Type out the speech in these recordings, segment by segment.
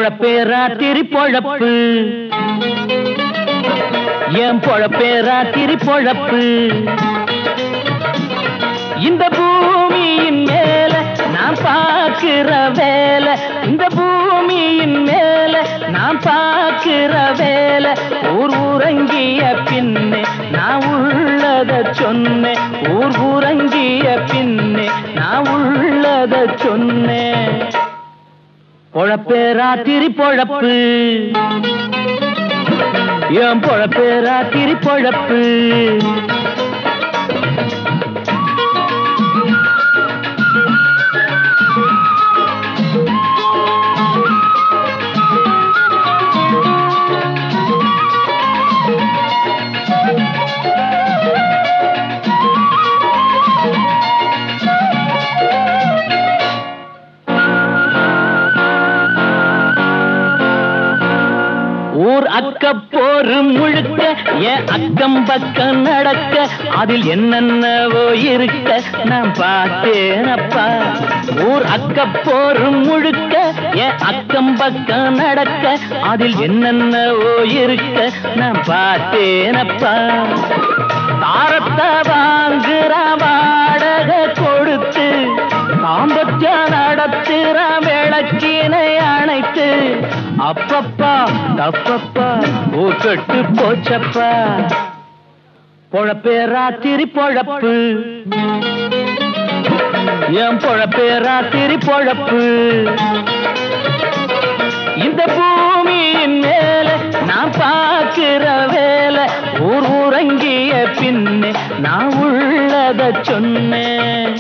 பொழப்பே ராத்திரி பொழப்பு என் பொழப்பே ராத்திரி பொழப்பு இந்த பூமியின் மேல நான் பார்க்கிற வேலை இந்த பூமியின் மேல நான் பார்க்கிற வேலை ஊர் ஊரங்கிய பின்னே நான் உள்ளத சொன்னேன் ஊர் ஊரங்கிய பின்னே நான் உள்ளத சொன்னேன் பொழப்பே ராத்திரி பொழப்பு என் பொழப்பே ராத்திரி பொழப்பு ஊர் அக்க போரு முழுக்க என் அக்கம் பக்கம் நடக்க அதில் என்னென்னவோ இருக்க நான் பார்த்தேனப்பா ஊர் அக்க போரு முழுக்க என் அக்கம் பக்கம் நடக்க அதில் என்னென்னவோ இருக்க நான் பார்த்தேனப்பா தாரத்தை வாங்குற வாடகை கொடுத்து தாம்பத்தியம் நடத்துற விளக்கினை அணைத்து அப்பப்பா தப்பப்பா ஊக்கட்டு போச்சப்பா பொழப்பே ராத்திரி பொழப்பு என் பொழப்பே ராத்திரி பொழப்பு இந்த பூமியின் மேல நான் பார்க்கிற வேலை ஊர் ஊரங்கிய பின்னே நான் உள்ளத சொன்னேன்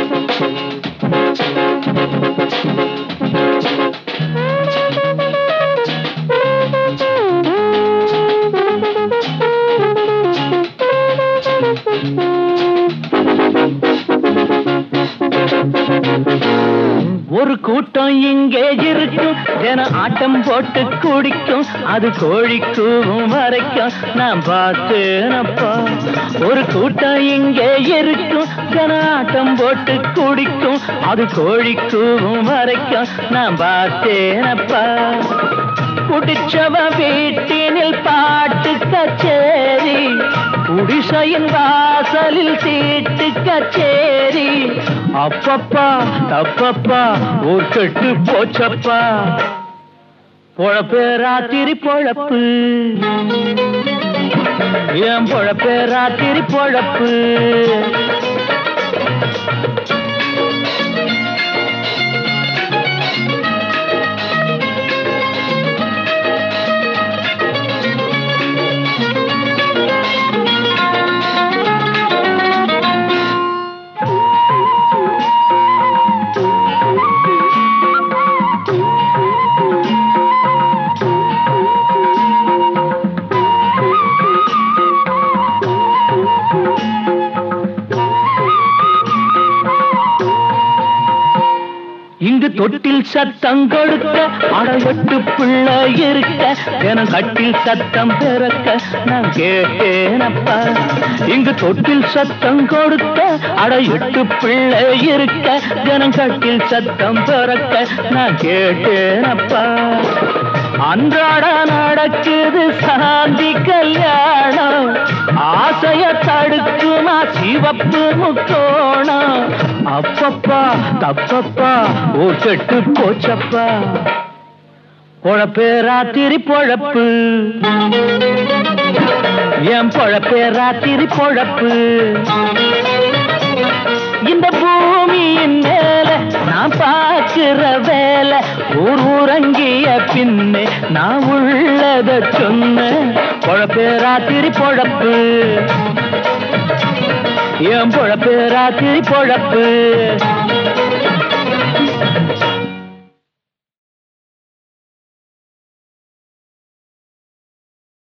ஒரு கூட்டம் இங்கே இருக்கும் ஜன ஆட்டம் போட்டு குடிக்கும் அது கோழி கூவும் வரைக்கும் நான் பார்த்தேனப்பா ஒரு கூட்டம் இங்கே இருக்கும் ஜன ஆட்டம் போட்டு குடிக்கும் அது கோழி கூவும் வரைக்கும் நான் பார்த்தேனப்பா குடிச்சவ வீட்டினில் பாட்டு கச்சேரி குடிசையின் வாசலில் சீட்டு கச்சேரி அப்பப்பா தப்பப்பா ஊர் கெட்டு போச்சப்பா பொழப்பே ராத்திரி பொழப்பு என் பொழப்பே ராத்திரி பொழப்பு இங்கு தொட்டில் சத்தம் கொடுக்க அடையட்டு பிள்ளை இருக்க என கட்டில் சத்தம் பிறக்க நான் கேட்டேனப்பா இங்கு தொட்டில் சத்தம் கொடுக்க அடையட்டு பிள்ளை இருக்க ஜனம் கட்டில் சத்தம் பிறக்க நான் கேட்டேனப்பா அன்றாட நடக்குது சாந்தி கல்யாணம் ஆசைய தடுக்குமா சிவப்பு முக்கோணம் அப்பப்பா தப்பப்பா ஓ கெட்டு போச்சப்பா பொழப்பே ராத்திரி பொழப்பு என் பொழப்பே ராத்திரி பொழப்பு இந்த பூமியின் மேல நான் பார்க்கிற வேலை ஊர் ஊரங்கிய பின்னே நான் உள்ளத சொன்னேன் பொழப்பே ராத்திரி பொழப்பு என் பொழப்பே ராத்திரி பொழப்பு